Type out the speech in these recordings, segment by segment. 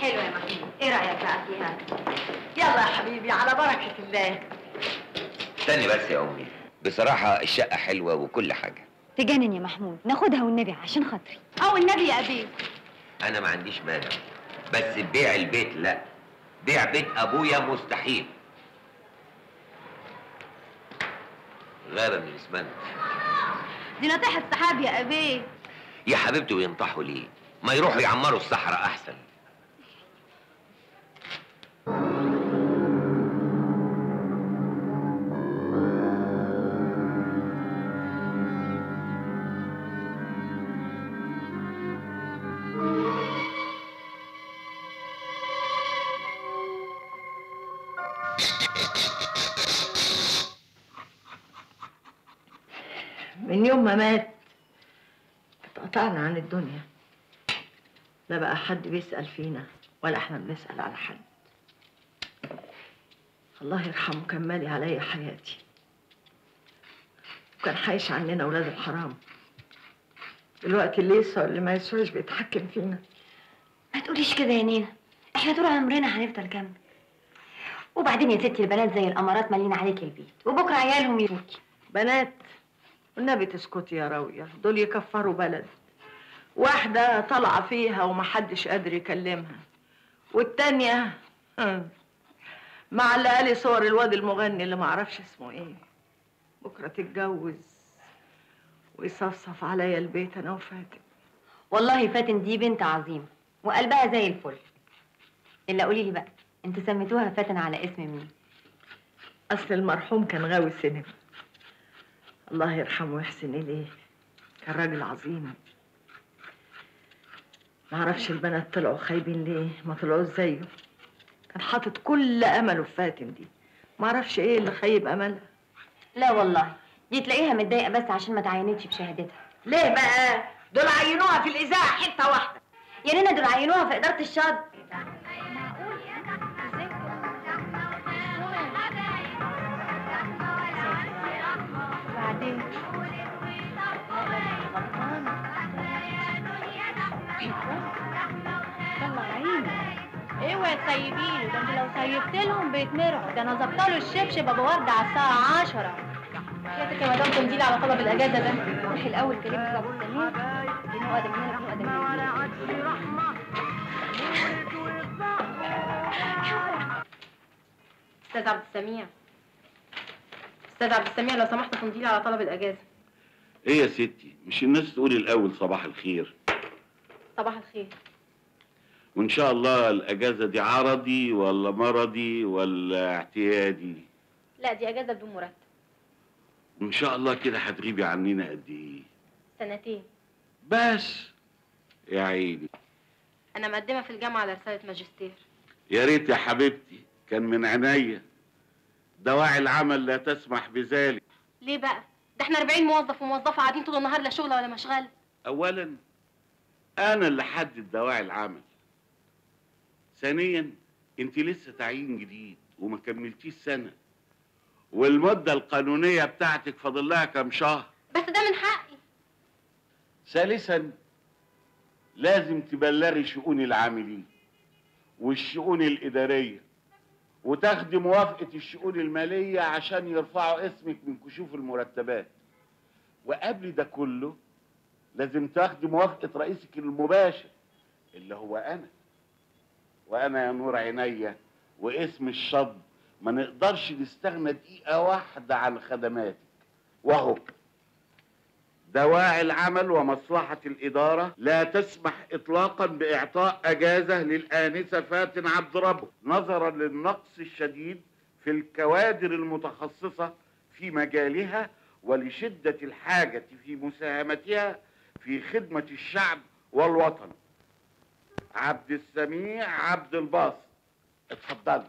حلو يا محمود ايه رايك بقى فيها يلا يا حبيبي على بركه الله استني بس يا امي بصراحه الشقه حلوه وكل حاجه تجنن يا محمود ناخدها والنبي عشان خاطري او النبي يا ابي انا ما عنديش مانع بس بيع البيت لا بيع بيت ابويا مستحيل غير من الاسمنت دي ناطحه سحاب يا ابي يا حبيبتي وينطحوا ليه ما يروحوا يعمروا الصحراء احسن من يوم ما مات اتقطعنا عن الدنيا لا بقى حد بيسأل فينا ولا احنا بنسأل على حد الله يرحمه كان مالي عليا حياتي وكان حايش عننا ولاد الحرام دلوقتي اللي يسوى واللي ما يسواش بيتحكم فينا ما تقوليش كده يا نينا احنا طول عمرنا هنفضل جنبك وبعدين يا ستي البنات زي الامارات مالين عليك البيت وبكره عيالهم يروكي بنات والنبي تسكتي يا راوية دول يكفروا بلد واحدة طالعة فيها ومحدش قادر يكلمها والتانية هم، معلقة لي صور الواد المغني اللي معرفش اسمه ايه بكرة تتجوز ويصفصف عليا البيت انا وفاتن والله فاتن دي بنت عظيمه وقلبها زي الفل الا قولي لي بقى انتوا سميتوها فاتن على اسم مين اصل المرحوم كان غاوي سينما الله يرحمه ويحسن اليه كان راجل عظيم معرفش البنات طلعوا خايبين ليه ما طلعوش زيه كان حاطط كل امله في فاتن دي معرفش ايه اللي خيب املها لا والله دي تلاقيها متضايقه بس عشان ما تعينتش بشهادتها ليه بقى دول عينوها في الاذاعه حته واحده يا نينا دول عينوها في اداره الشط بعدين طلع عيني اوعي تسيبيله ده انت لو سيبت لهم بيتمرعوا ده انا ظابطه له الشبشب ابو ورد على الساعه 10 شايفك يا مدام تنزيل على طلب الاجازه ده روحي الاول كلمتك ابو السمير بينه ادم هنا بينه ادم هنا استاذ عبد السميع استاذ عبد السميع لو سمحت تنزيلي على طلب الاجازه ايه يا ستي مش الناس تقول الاول صباح الخير صباح الخير وان شاء الله الاجازه دي عرضي ولا مرضي ولا اعتيادي لا دي اجازه بدون مرتب وان شاء الله كده هتغيبي عننا قد ايه سنتين بس يا عيني انا مقدمه في الجامعه على رساله ماجستير يا ريت يا حبيبتي كان من عينيا دواعي العمل لا تسمح بذلك ليه بقى ده احنا 40 موظف وموظفه قاعدين طول النهار لا شغل ولا مشغله اولا انا اللي حدد دواعي العمل ثانيا انت لسه تعيين جديد وما كملتيش سنه والمده القانونيه بتاعتك فاضل لها كام شهر بس ده من حقي ثالثا لازم تبلغي شؤون العاملين والشؤون الإدارية وتاخدي موافقة الشؤون المالية عشان يرفعوا اسمك من كشوف المرتبات وقبل ده كله لازم تاخدي موافقة رئيسك المباشر اللي هو أنا وأنا يا نور عينيا واسم الشط ما نقدرش نستغنى دقيقة واحدة عن خدماتك وهو دواعي العمل ومصلحة الإدارة لا تسمح إطلاقا بإعطاء أجازة للآنسة فاتن عبد ربه نظرا للنقص الشديد في الكوادر المتخصصة في مجالها ولشدة الحاجة في مساهمتها في خدمة الشعب والوطن عبد السميع عبد الباسط اتفضلي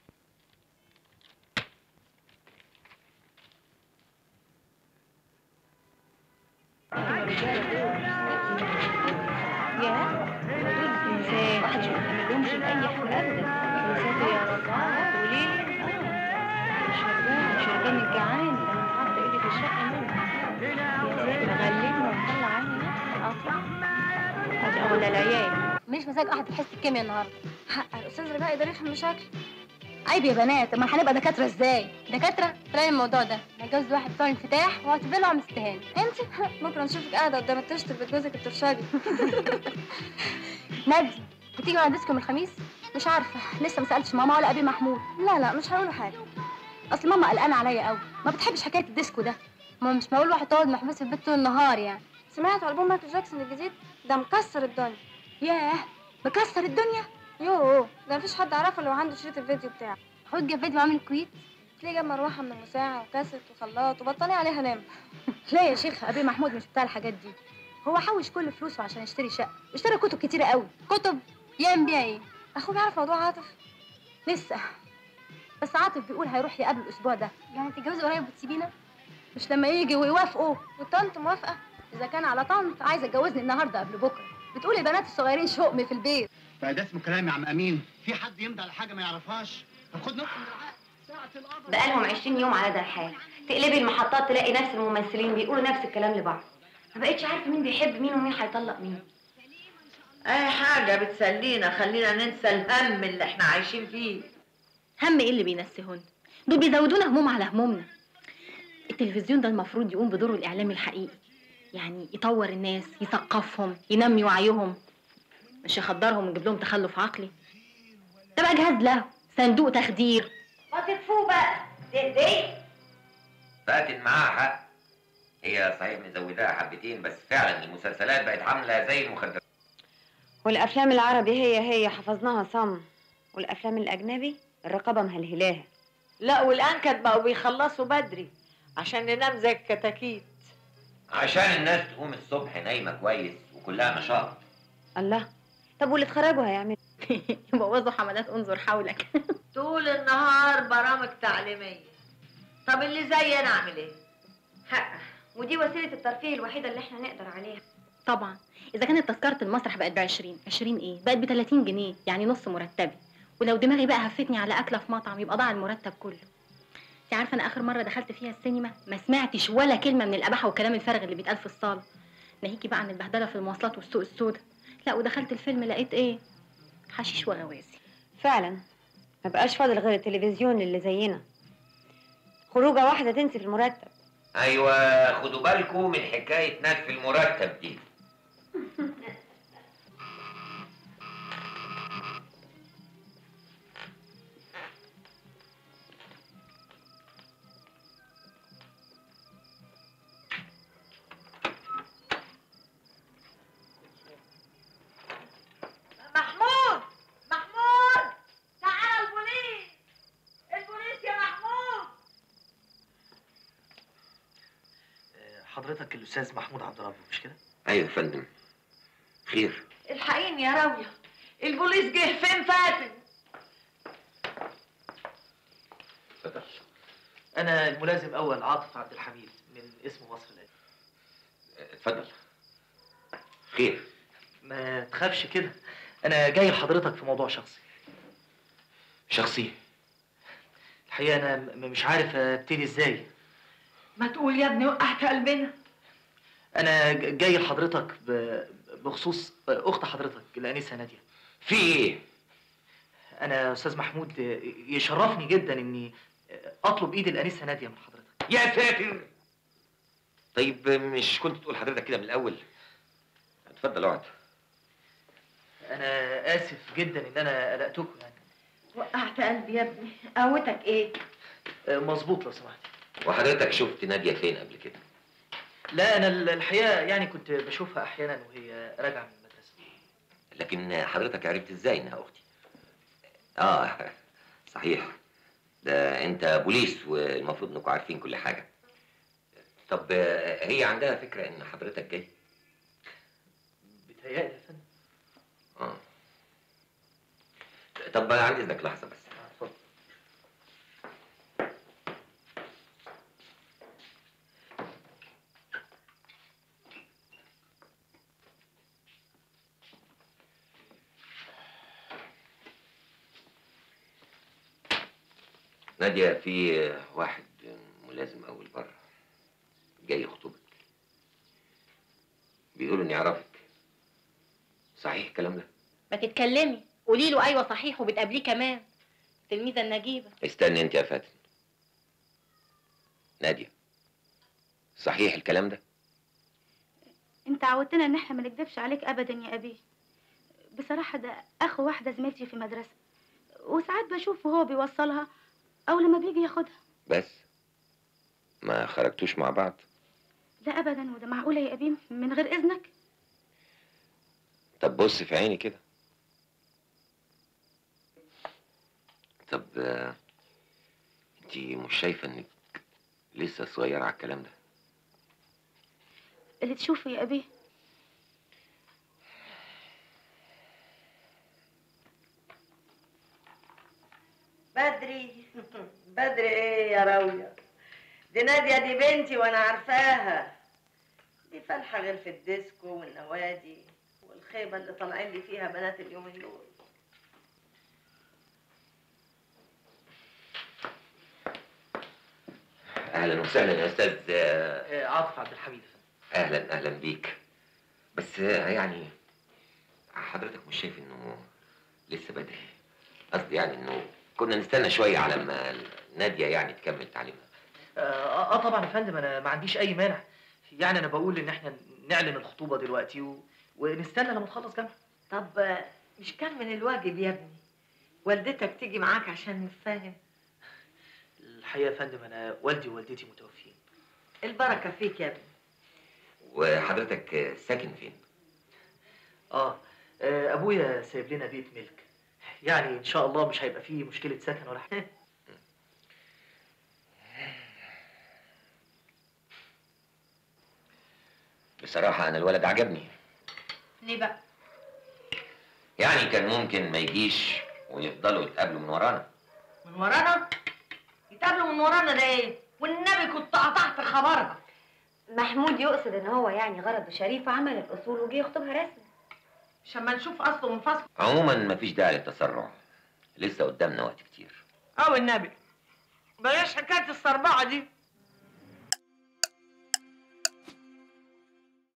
يا دول ازاي ما تعملهمش لاي حاجه ابدا يا ساتر يا رب اه تقولي لي اه شربان شربان الجعان ده انا حاطه ايدي في الشقه منه يا ساتر غلبنا ومطلع عيني قطع ادي اولى العيال مش مزاج احد تحس بكيمياء النهارده حق الاستاذ رجاء يقدر يفهم مشاكل عيب يا بنات امال هنبقى دكاتره ازاي دكاتره تلاقي الموضوع ده نتجوز واحد بتوع انفتاح واعتبر له عم استهانه انت بكره نشوفك قاعده قدام الطشت في بيت جوزك الترشاجي نادي بتيجي مع ديسكو من الخميس مش عارفه لسه ما سالتش ماما ولا ابي محمود لا لا مش هقوله حاجه اصل ماما قلقانه عليا قوي ما بتحبش حكايه الديسكو ده ما مش معقول واحد تقعد محبوس في البيت طول النهار يعني سمعت البوم مايكل جاكسون الجديد ده مكسر الدنيا ياه مكسر الدنيا يوه ده مفيش حد عرفه لو عنده شريط الفيديو بتاعه خد جاب فيديو عامل كويت تلاقيه جاب مروحه من المساعة وكاسيت وخلاط وبطانيه عليها نام لا يا شيخ ابي محمود مش بتاع الحاجات دي هو حوش كل فلوسه عشان يشتري شقه اشترى كتب كتيره قوي كتب يعمل بيها ايه اخوك عارف موضوع عاطف لسه بس عاطف بيقول هيروح يقابل الاسبوع ده يعني تتجوزي قريب وتسيبينا مش لما يجي ويوافقوا والطنط موافقه اذا كان على طنط عايزه اتجوزني النهارده قبل بكره بتقول البنات الصغيرين شؤم في البيت بقى ده اسمه كلام يا عم امين في حد يمضي على حاجه ما يعرفهاش طب خد نص من العقد ساعه القبر بقالهم 20 يوم على ده الحال تقلبي المحطات تلاقي نفس الممثلين بيقولوا نفس الكلام لبعض ما بقتش عارفه مين بيحب مين ومين هيطلق مين اي حاجه بتسلينا خلينا ننسى الهم اللي احنا عايشين فيه هم ايه اللي بينسيهن دول بيزودونا هموم على همومنا التلفزيون ده المفروض يقوم بدوره الاعلامي الحقيقي يعني يطور الناس يثقفهم ينمي وعيهم مش يخدرهم ويجيب لهم تخلف عقلي ده بقى جهاز له صندوق تخدير ما تطفوه بقى تهدي فاتن معاها حق هي صحيح مزوداها حبتين بس فعلا المسلسلات بقت عامله زي المخدرات والافلام العربي هي هي حفظناها صم والافلام الاجنبي الرقابه مهلهلاها لا والانكد بقوا بيخلصوا بدري عشان ننام زي الكتاكيت عشان الناس تقوم الصبح نايمه كويس وكلها نشاط الله طب واللي اتخرجوا هيعملوا يبوظوا حملات انظر حولك طول النهار برامج تعليميه طب اللي زي انا اعمل ايه حق ودي وسيله الترفيه الوحيده اللي احنا نقدر عليها طبعا اذا كانت تذكره المسرح بقت ب 20 20 ايه بقت ب 30 جنيه يعني نص مرتبي ولو دماغي بقى هفتني على اكله في مطعم يبقى ضاع المرتب كله انت عارفه انا اخر مره دخلت فيها السينما ما سمعتش ولا كلمه من الاباحه والكلام الفارغ اللي بيتقال في الصاله ناهيكي بقى عن البهدله في المواصلات والسوق السوداء لا ودخلت الفيلم لقيت ايه حشيش وغوازي فعلا ما بقاش فاضل غير التلفزيون اللي زينا خروجه واحده تنسي في المرتب ايوه خدوا بالكم من حكايه نتف المرتب دي محمود محمود تعال البوليس البوليس يا محمود حضرتك الاستاذ محمود عبد الرب مش كده ايوه يا فندم خير الحقيني يا راوية البوليس جه فين فاتن اتفضل انا الملازم اول عاطف عبد الحميد من اسم مصر القديم اتفضل خير ما تخافش كده انا جاي لحضرتك في موضوع شخصي شخصي الحقيقه انا م- مش عارف ابتدي ازاي ما تقول يا ابني وقعت قلبنا انا ج- جاي لحضرتك ب- بخصوص اخت حضرتك الانسه ناديه في ايه انا استاذ محمود يشرفني جدا اني اطلب ايد الانسه ناديه من حضرتك يا ساتر طيب مش كنت تقول حضرتك كده من الاول اتفضل اقعد انا اسف جدا ان انا قلقتكم يعني وقعت قلبي يا ابني قوتك ايه مظبوط لو سمحت وحضرتك شفت ناديه فين قبل كده لا انا ال- الحقيقه يعني كنت بشوفها احيانا وهي راجعه من المدرسه لكن حضرتك عرفت ازاي انها اختي اه صحيح ده انت بوليس والمفروض انكم عارفين كل حاجه طب آه، هي عندها فكره ان حضرتك جاي بتهيألي يا فندم اه طب عندي اذنك لحظه بس آه، اتفضل ناديه في واحد ملازم اول بره جاي يخطبك بيقولوا اني يعرفك صحيح الكلام ده ما تتكلمي قولي له ايوه صحيح وبتقابليه كمان التلميذه النجيبه استني انت يا فاتن ناديه صحيح الكلام ده انت عودتنا ان احنا ما نكدبش عليك ابدا يا ابي بصراحه ده اخو واحده زميلتي في مدرسه وساعات بشوفه وهو بيوصلها او لما بيجي ياخدها بس ما خرجتوش مع بعض لا ابدا وده معقوله يا ابي من غير اذنك طب بص في عيني كده طب آه، انت مش شايفه انك لسه صغيره على الكلام ده اللي تشوفه يا ابي بدري بدري ايه يا راوية دي نادية دي بنتي وانا عارفاها دي فالحة غير في الديسكو والنوادي والخيبة اللي طالعين لي فيها بنات اليومين دول اهلا وسهلا يا استاذ آه، آه، عاطف عبد الحميد اهلا اهلا بيك بس آه، يعني حضرتك مش شايف انه لسه بدري قصدي يعني انه كنا نستنى شويه على ما ناديه يعني تكمل تعليمها اه آه، طبعا يا فندم انا ما عنديش اي مانع يعني انا بقول ان احنا نعلن الخطوبه دلوقتي و... ونستنى لما تخلص جامعه طب آه، مش كان من الواجب يا ابني والدتك تيجي معاك عشان نتفاهم الحقيقه يا فندم انا والدي ووالدتي متوفيين البركة فيك يا ابني وحضرتك آه، ساكن فين اه آه، ابويا سايب لنا بيت ملك يعني ان شاء الله مش هيبقى فيه مشكله سكن ولا حاجه بصراحه انا الولد عجبني ليه بقى؟ يعني كان ممكن ما يجيش ويفضلوا يتقابلوا من ورانا من ورانا؟ يتقابلوا من ورانا ده ايه؟ والنبي كنت قطعت خبرها محمود يقصد ان هو يعني غرضه شريف وعمل الاصول وجه يخطبها رسمي عشان ما نشوف اصله من فصل عموما مفيش داعي للتسرع لسه قدامنا وقت كتير او النبي بلاش حكايه الصربعه دي